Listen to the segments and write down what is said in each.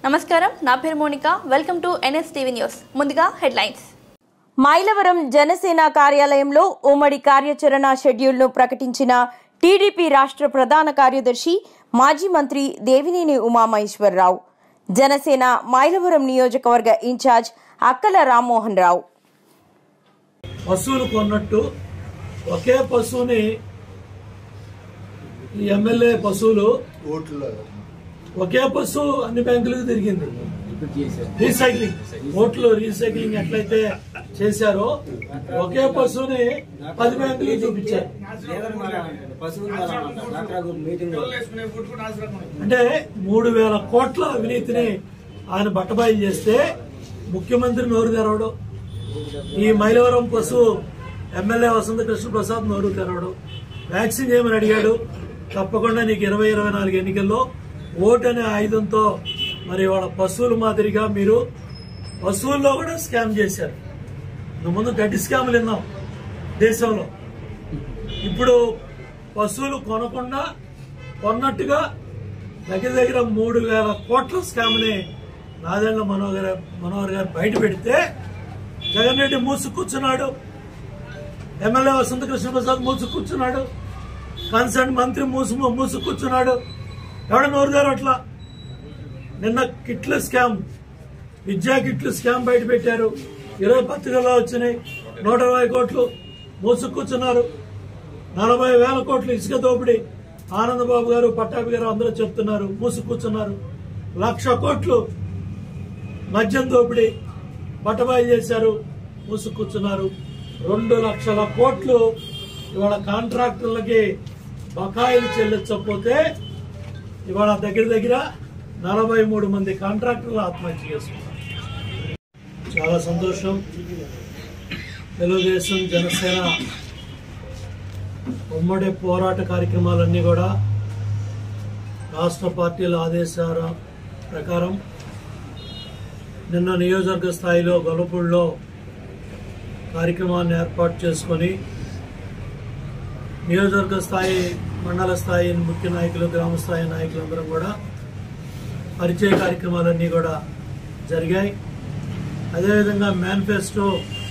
నమస్కారం నా పేరు Monika welcome to NS TV news ముందుగా హెడ్లైన్స్ మైలవరం జనసేన కార్యాలయంలో ఉమ్మడి కార్యాచరణ షెడ్యూల్ను ప్రకటించిన టీడీపీ రాష్ట్ర ప్రధాన కార్యదర్శి మాజీ మంత్రి దేవినేని ఉమామహేశ్వరరావు జనసేన మైలవరం నియోజకవర్గ ఇన్ఛార్జ్ అక్కల రామ్మోహన్ రావు పశువులు కొన్నట్టు ఒకే పశువుని ఈ ఎమ్మెల్యే పశువులు ఒకే పశువు అన్ని బ్యాంకులకు తిరిగింది రీసైక్లింగ్ ఓట్లు రీసైక్లింగ్ ఎట్లయితే చేశారో ఒకే పశువుని పది బ్యాంకులకు చూపించారు అంటే మూడు వేల కోట్ల అవినీతిని ఆయన బట్టబాయి చేస్తే ముఖ్యమంత్రి నోరు తెరవడం ఈ మైలవరం పశువు ఎమ్మెల్యే వసంత కృష్ణ ప్రసాద్ నోరు తెరవడం వ్యాక్సిన్ చేయమని అడిగాడు తప్పకుండా నీకు ఇరవై ఇరవై నాలుగు ఎన్నికల్లో ఓటు అనే ఆయుధంతో మరి వాళ్ళ పశువుల మాదిరిగా మీరు పశువుల్లో కూడా స్కామ్ చేశారు ఇంతకు ముందు గడ్డి స్కాములు విన్నాం దేశంలో ఇప్పుడు పశువులు కొనకుండా కొన్నట్టుగా దగ్గర దగ్గర మూడు వేల కోట్ల స్కామ్ని నాదెళ్ల మనోహర్ మనోహర్ గారు బయట పెడితే జగన్ రెడ్డి మూసు కూర్చున్నాడు ఎమ్మెల్యే వసంత కృష్ణ ప్రసాద్ మూసు కూర్చున్నాడు కన్సర్న్ మంత్రి మూసు మూసు కూర్చున్నాడు ఎవడ నోరుగారు అట్లా నిన్న కిట్ల స్కామ్ విద్యా కిట్లు స్కామ్ బయట పెట్టారు ఇరవై పత్రికల్లో వచ్చినాయి నూట ఇరవై కోట్లు మూసు కూర్చున్నారు నలభై వేల కోట్లు ఇసుక దోపిడీ ఆనందబాబు గారు పట్టాభి గారు అందరూ చెప్తున్నారు మూసు కూర్చున్నారు లక్ష కోట్లు మద్యం దోపిడీ బట్టబాయి చేశారు మూసు కూర్చున్నారు రెండు లక్షల కోట్లు ఇవాళ కాంట్రాక్టర్లకి బకాయిలు చెల్లించకపోతే ఇవాళ దగ్గర దగ్గర నలభై మూడు మంది కాంట్రాక్టర్లు ఆత్మహత్య చేసుకున్నారు చాలా సంతోషం తెలుగుదేశం జనసేన ఉమ్మడి పోరాట కార్యక్రమాలన్నీ కూడా రాష్ట్ర పార్టీల ఆదేశాల ప్రకారం నిన్న నియోజకవర్గ స్థాయిలో గొల్లపూడిలో కార్యక్రమాన్ని ఏర్పాటు చేసుకొని నియోజకవర్గ స్థాయి మండల స్థాయి ముఖ్య నాయకులు గ్రామ స్థాయి నాయకులందరం కూడా పరిచయ కార్యక్రమాలన్నీ కూడా జరిగాయి అదేవిధంగా మేనిఫెస్టో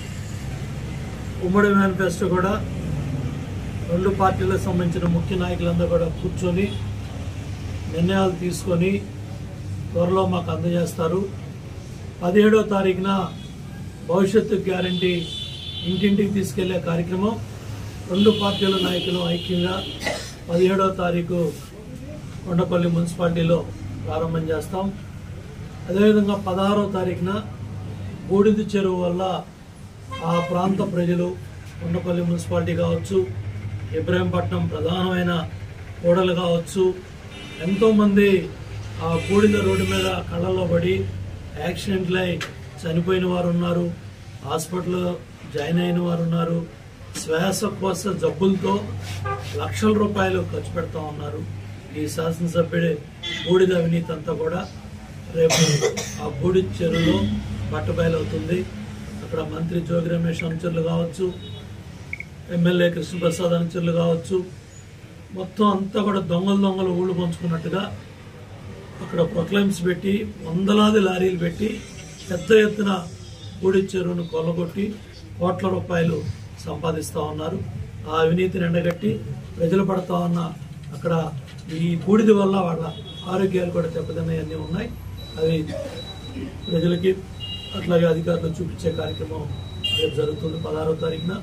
ఉమ్మడి మేనిఫెస్టో కూడా రెండు పార్టీలకు సంబంధించిన ముఖ్య నాయకులందరూ కూడా కూర్చొని నిర్ణయాలు తీసుకొని త్వరలో మాకు అందజేస్తారు పదిహేడో తారీఖున భవిష్యత్తు గ్యారంటీ ఇంటింటికి తీసుకెళ్లే కార్యక్రమం రెండు పార్టీల నాయకులు ఐక్యంగా పదిహేడో తారీఖు కొండపల్లి మున్సిపాలిటీలో ప్రారంభం చేస్తాం అదేవిధంగా పదహారో తారీఖున బూడిద చెరువు వల్ల ఆ ప్రాంత ప్రజలు కొండపల్లి మున్సిపాలిటీ కావచ్చు ఇబ్రాహీంపట్నం ప్రధానమైన కూడలు కావచ్చు ఎంతోమంది ఆ బూడిద రోడ్డు మీద కళ్ళల్లో పడి యాక్సిడెంట్లై చనిపోయిన వారు ఉన్నారు హాస్పిటల్లో జాయిన్ అయిన వారు ఉన్నారు శ్వాసకోశ జబ్బులతో లక్షల రూపాయలు ఖర్చు పెడతా ఉన్నారు ఈ శాసనసభ్యుడి బూడిద అవినీతి అంతా కూడా రేపు ఆ బూడిద చెరువులో బట్టబయలవుతుంది అక్కడ మంత్రి జోగి రమేష్ అనుచరులు కావచ్చు ఎమ్మెల్యే కృష్ణప్రసాద్ అనుచరులు కావచ్చు మొత్తం అంతా కూడా దొంగలు దొంగలు ఊళ్ళు పంచుకున్నట్టుగా అక్కడ ప్రొక్లైమ్స్ పెట్టి వందలాది లారీలు పెట్టి పెద్ద ఎత్తున బూడి చెరువును కొల్లగొట్టి కోట్ల రూపాయలు సంపాదిస్తూ ఉన్నారు ఆ అవినీతిని ఎండగట్టి ప్రజలు పడతా ఉన్న అక్కడ ఈ బూడిద వల్ల వాళ్ళ ఆరోగ్యాలు కూడా దెబ్బతిన్నాయన్నీ ఉన్నాయి అవి ప్రజలకి అట్లాగే అధికారులు చూపించే కార్యక్రమం రేపు జరుగుతుంది పదహారో తారీఖున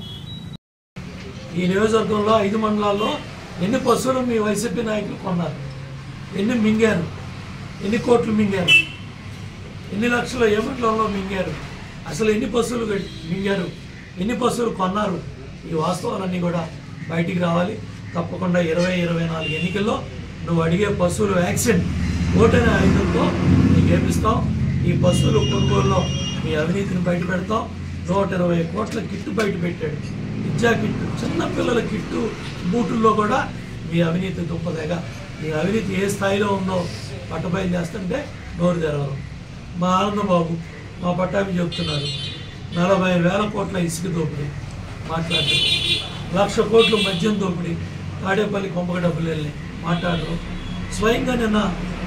ఈ నియోజకవర్గంలో ఐదు మండలాల్లో ఎన్ని పశువులు మీ వైసీపీ నాయకులు కొన్నారు ఎన్ని మింగారు ఎన్ని కోట్లు మింగారు ఎన్ని లక్షల ఏ మండలంలో మింగారు అసలు ఎన్ని పశువులు గ- మింగారు ఎన్ని పశువులు కొన్నారు ఈ వాస్తవాలన్నీ కూడా బయటికి రావాలి తప్పకుండా ఇరవై ఇరవై నాలుగు ఎన్నికల్లో నువ్వు అడిగే పశువులు వ్యాక్సిన్ ఓటనే ఆయుధంతో నీకు గెలిపిస్తాం ఈ పశువులు కొనుగోలులో మీ అవినీతిని బయట పెడతాం నూట ఇరవై కోట్ల కిట్టు బయట పెట్టాడు విద్యా కిట్టు చిన్న పిల్లల కిట్టు బూటుల్లో కూడా మీ అవినీతి దుంపదేగా మీ అవినీతి ఏ స్థాయిలో ఉందో పట్టబయలు చేస్తుంటే నోరు తెరవరు మా ఆనందబాబు మా పట్టాభి చెబుతున్నారు నలభై వేల కోట్ల ఇసుక దోపిడీ మాట్లాడారు లక్ష కోట్లు మద్యం దోపిడీ తాడేపల్లి కొంపక డబ్బులు వెళ్ళి మాట్లాడరు స్వయంగా నిన్న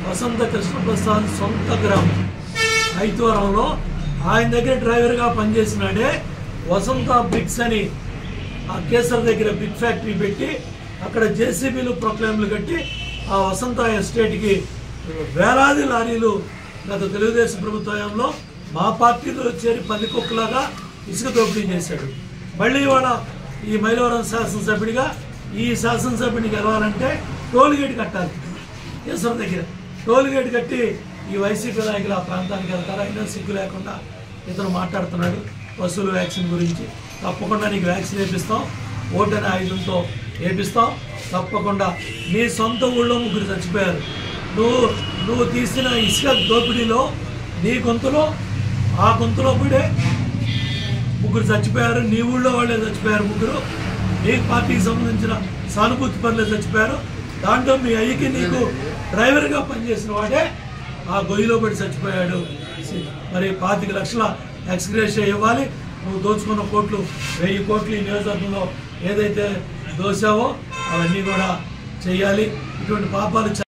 వసంత కృష్ణప్రసాద్ సొంత గ్రామం ఐతవరంలో ఆయన దగ్గర డ్రైవర్గా పనిచేసినాడే వసంత బ్రిక్స్ అని ఆ కేసర్ దగ్గర బిగ్ ఫ్యాక్టరీ పెట్టి అక్కడ జేసీబీలు ప్రొక్లైమ్లు కట్టి ఆ వసంత ఎస్టేట్కి వేలాది లారీలు గత తెలుగుదేశం ప్రభుత్వంలో మా పార్టీలో చేరి పది కుక్కలాగా ఇసుక దోపిడీ చేశాడు మళ్ళీ ఇవాళ ఈ మైలవరం శాసనసభ్యుడిగా ఈ శాసనసభ్యుడిని గెలవాలంటే టోల్ గేట్ కట్టాలి కేసర్ దగ్గర టోల్ గేట్ కట్టి ఈ వైసీపీ నాయకులు ఆ ప్రాంతానికి వెళ్తారు అయినా సిగ్గు లేకుండా ఇతను మాట్లాడుతున్నాడు పశువుల వ్యాక్సిన్ గురించి తప్పకుండా నీకు వ్యాక్సిన్ వేపిస్తాం ఓటు అనే ఆయుధంతో వేపిస్తాం తప్పకుండా నీ సొంత ఊళ్ళో ముగ్గురు చచ్చిపోయారు నువ్వు నువ్వు తీసిన ఇసుక దోపిడీలో నీ గొంతులో ఆ గొంతులో పడే ముగ్గురు చచ్చిపోయారు నీ ఊళ్ళో వాళ్ళే చచ్చిపోయారు ముగ్గురు నీ పార్టీకి సంబంధించిన సానుభూతి పనులే చచ్చిపోయారు దాంట్లో మీ అయ్యకి నీకు డ్రైవర్గా పనిచేసిన వాడే ఆ గొయ్యిలో పడి చచ్చిపోయాడు మరి పాతిక లక్షల ఎక్స్గ్రేషియా ఇవ్వాలి నువ్వు దోచుకున్న కోట్లు వెయ్యి కోట్లు ఈ నియోజకవర్గంలో ఏదైతే దోచావో అవన్నీ కూడా చేయాలి ఇటువంటి పాపాలు చ-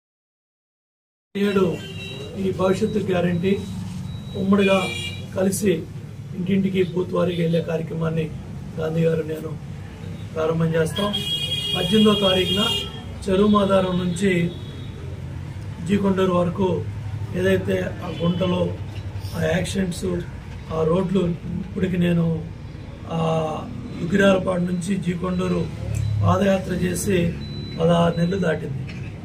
ఏడు ఈ భవిష్యత్తు గ్యారంటీ ఉమ్మడిగా కలిసి ఇంటింటికి బూత్ వారికి వెళ్ళే కార్యక్రమాన్ని గాంధీ గారు నేను ప్రారంభం చేస్తాం పద్దెనిమిదో తారీఖున చెరువు మాదారం నుంచి జీకొండూరు వరకు ఏదైతే ఆ గుంటలో ఆ యాక్సిడెంట్స్ ఆ రోడ్లు ఇప్పటికి నేను ఆ యుగిరాలపాడు నుంచి జీకొండూరు పాదయాత్ర చేసి పదహారు నెలలు దాటింది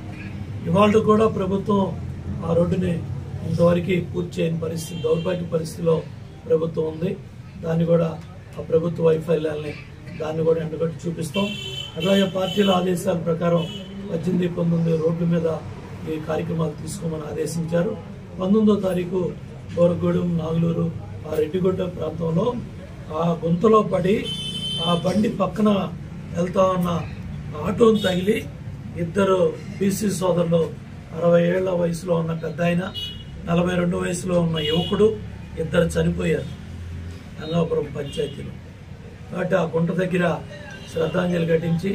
ఇవాళ కూడా ప్రభుత్వం ఆ రోడ్డుని ఇంతవరకు పూర్తి చేయని పరిస్థితి దౌర్భాగ్య పరిస్థితిలో ప్రభుత్వం ఉంది దాన్ని కూడా ఆ ప్రభుత్వ వైఫల్యాల్ని దాన్ని కూడా ఎండగట్టి చూపిస్తాం అట్లాగే పార్టీల ఆదేశాల ప్రకారం పద్దెనిమిది పంతొమ్మిది రోడ్ల మీద ఈ కార్యక్రమాలు తీసుకోమని ఆదేశించారు పంతొమ్మిదో తారీఖు కోరగూడెం నాగలూరు ఆ రెడ్డిగుడ్డ ప్రాంతంలో ఆ గుంతలో పడి ఆ బండి పక్కన వెళ్తా ఉన్న ఆటోను తగిలి ఇద్దరు బీసీ సోదరులు అరవై ఏళ్ల వయసులో ఉన్న పెద్ద ఆయన నలభై రెండు వయసులో ఉన్న యువకుడు ఇద్దరు చనిపోయారు గంగాపురం పంచాయతీలో కాబట్టి ఆ గుంట దగ్గర శ్రద్ధాంజలి ఘటించి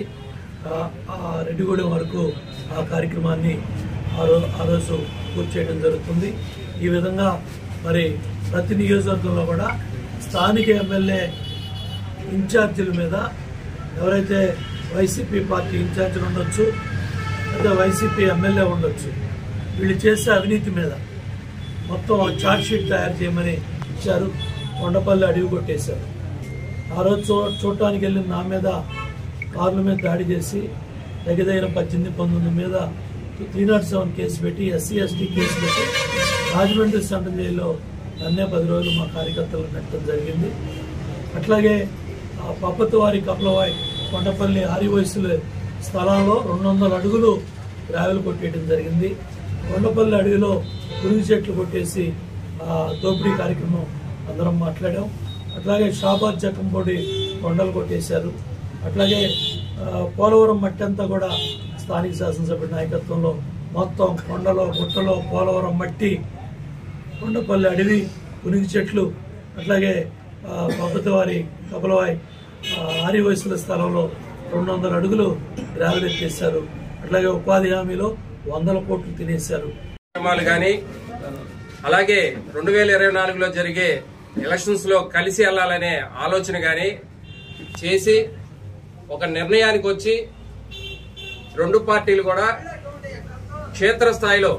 ఆ- ఆ రెడ్డిగూడెం వరకు ఆ కార్యక్రమాన్ని ఆ రో ఆ రోజు పూర్తి చేయడం జరుగుతుంది ఈ విధంగా మరి ప్రతి నియోజకవర్గంలో కూడా స్థానిక ఎమ్మెల్యే ఇన్ఛార్జీల మీద ఎవరైతే వైసీపీ పార్టీ ఇన్ఛార్జీలు ఉండొచ్చు లేదా వైసీపీ ఎమ్మెల్యే ఉండొచ్చు వీళ్ళు చేసే అవినీతి మీద మొత్తం చార్జ్ షీట్ తయారు చేయమని ఇచ్చారు కొండపల్లి అడివి కొట్టేశారు ఆ రోజు చూ చూడటానికి వెళ్ళిన నా మీద కార్ల మీద దాడి చేసి దగ్గర దగ్గర పద్దెనిమిది పంతొమ్మిది మీద త్రీ నాట్ సెవెన్ కేసు పెట్టి ఎస్సీ ఎస్టీ కేసు పెట్టి రాజమండ్రి సెంట్రల్ జైల్లో నన్నే పది రోజులు మా కార్యకర్తలు పెట్టడం జరిగింది అట్లాగే ఆ పప్పతి వారి కపలవాయి కొండపల్లి ఆరి వయసుల స్థలంలో రెండు వందల అడుగులు గ్రావెల్ కొట్టేయడం జరిగింది కొండపల్లి అడవిలో పురుగు చెట్లు కొట్టేసి ఆ దోపిడీ కార్యక్రమం అందరం మాట్లాడాం అట్లాగే షాబాద్ జక్కంపొడి కొండలు కొట్టేశారు అట్లాగే ఆ, పోలవరం మట్టి అంతా కూడా స్థానిక శాసనసభ్యుడి నాయకత్వంలో మొత్తం కొండలో గుట్టలో పోలవరం మట్టి కొండపల్లి అడవి పునిగి చెట్లు అట్లాగే పబ్బతివారి కపలవాయి ఆరి వయసుల స్థలంలో రెండు వందల అడుగులు గ్రావెల్ ఎత్తేశారు అట్లాగే ఉపాధి హామీలో వందల కోట్లు తినేశారు కార్యక్రమాలు కానీ అలాగే రెండు వేల ఇరవై నాలుగులో జరిగే ఎలక్షన్స్ లో కలిసి వెళ్లాలనే ఆలోచన కానీ చేసి ఒక నిర్ణయానికి వచ్చి రెండు పార్టీలు కూడా క్షేత్రస్థాయిలో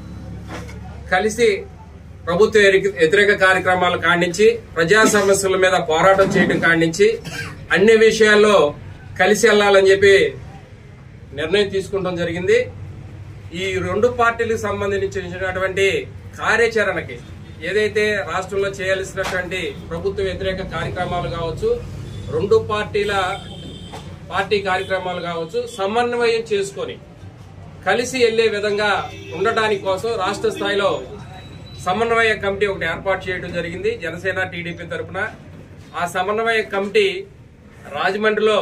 కలిసి ప్రభుత్వ వ్యతిరేక- వ్యతిరేక కార్యక్రమాలు కాడించి ప్రజా సమస్యల మీద పోరాటం చేయడం కాడించి అన్ని విషయాల్లో కలిసి వెళ్లాలని చెప్పి నిర్ణయం తీసుకోవడం జరిగింది ఈ రెండు పార్టీలకు సంబంధించినటువంటి కార్యాచరణకి ఏదైతే రాష్ట్రంలో చేయాల్సినటువంటి ప్రభుత్వ వ్యతిరేక కార్యక్రమాలు కావచ్చు రెండు పార్టీల పార్టీ కార్యక్రమాలు కావచ్చు సమన్వయం చేసుకొని కలిసి వెళ్లే విధంగా ఉండటానికి కోసం రాష్ట్ర స్థాయిలో సమన్వయ కమిటీ ఒకటి ఏర్పాటు చేయడం జరిగింది జనసేన టీడీపీ తరఫున ఆ సమన్వయ కమిటీ రాజమండ్రిలో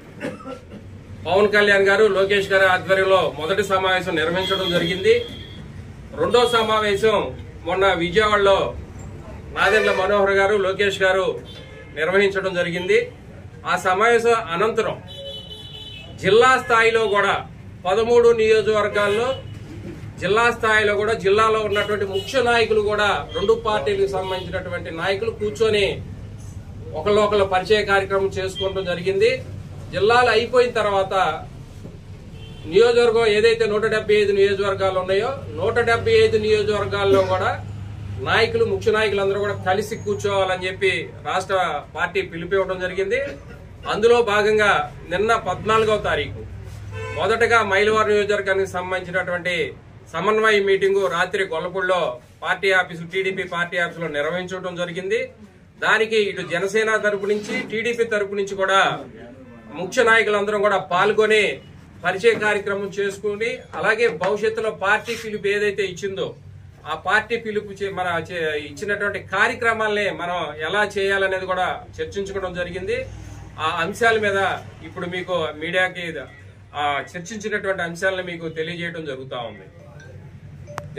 పవన్ కళ్యాణ్ గారు లోకేష్ గారి ఆధ్వర్యంలో మొదటి సమావేశం నిర్వహించడం జరిగింది రెండో సమావేశం మొన్న విజయవాడలో నాదెండ్ల మనోహర్ గారు లోకేష్ గారు నిర్వహించడం జరిగింది ఆ సమావేశం అనంతరం జిల్లా స్థాయిలో కూడా పదమూడు నియోజకవర్గాల్లో జిల్లా స్థాయిలో కూడా జిల్లాలో ఉన్నటువంటి ముఖ్య నాయకులు కూడా రెండు పార్టీలకు సంబంధించినటువంటి నాయకులు కూర్చొని ఒకళ్ళొకళ్ళు పరిచయ కార్యక్రమం చేసుకోవడం జరిగింది జిల్లాలు అయిపోయిన తర్వాత నియోజకవర్గం ఏదైతే నూట డెబ్బై ఐదు నియోజకవర్గాలు ఉన్నాయో నూట డెబ్బై ఐదు నియోజకవర్గాల్లో కూడా నాయకులు ముఖ్య నాయకులందరూ కూడా కలిసి కూర్చోవాలని చెప్పి రాష్ట్ర పార్టీ పిలిపివ్వడం జరిగింది అందులో భాగంగా నిన్న పద్నాలుగవ తారీఖు మొదటగా మైలవారి నియోజకవర్గానికి సంబంధించినటువంటి సమన్వయ మీటింగు రాత్రి గొల్లపూడిలో పార్టీ ఆఫీసు టీడీపీ పార్టీ ఆఫీసులో నిర్వహించడం జరిగింది దానికి ఇటు జనసేన తరపు నుంచి టీడీపీ తరపు నుంచి కూడా ముఖ్య నాయకులందరం కూడా పాల్గొని పరిచయ కార్యక్రమం చేసుకుని అలాగే భవిష్యత్తులో పార్టీ పిలుపు ఏదైతే ఇచ్చిందో ఆ పార్టీ పిలుపు చే- మన చే- ఇచ్చినటువంటి కార్యక్రమాల్ని మనం ఎలా చేయాలనేది కూడా చర్చించుకోవడం జరిగింది ఆ అంశాల మీద ఇప్పుడు మీకు మీడియాకి ఆ చర్చించినటువంటి అంశాలను మీకు తెలియజేయడం జరుగుతా ఉంది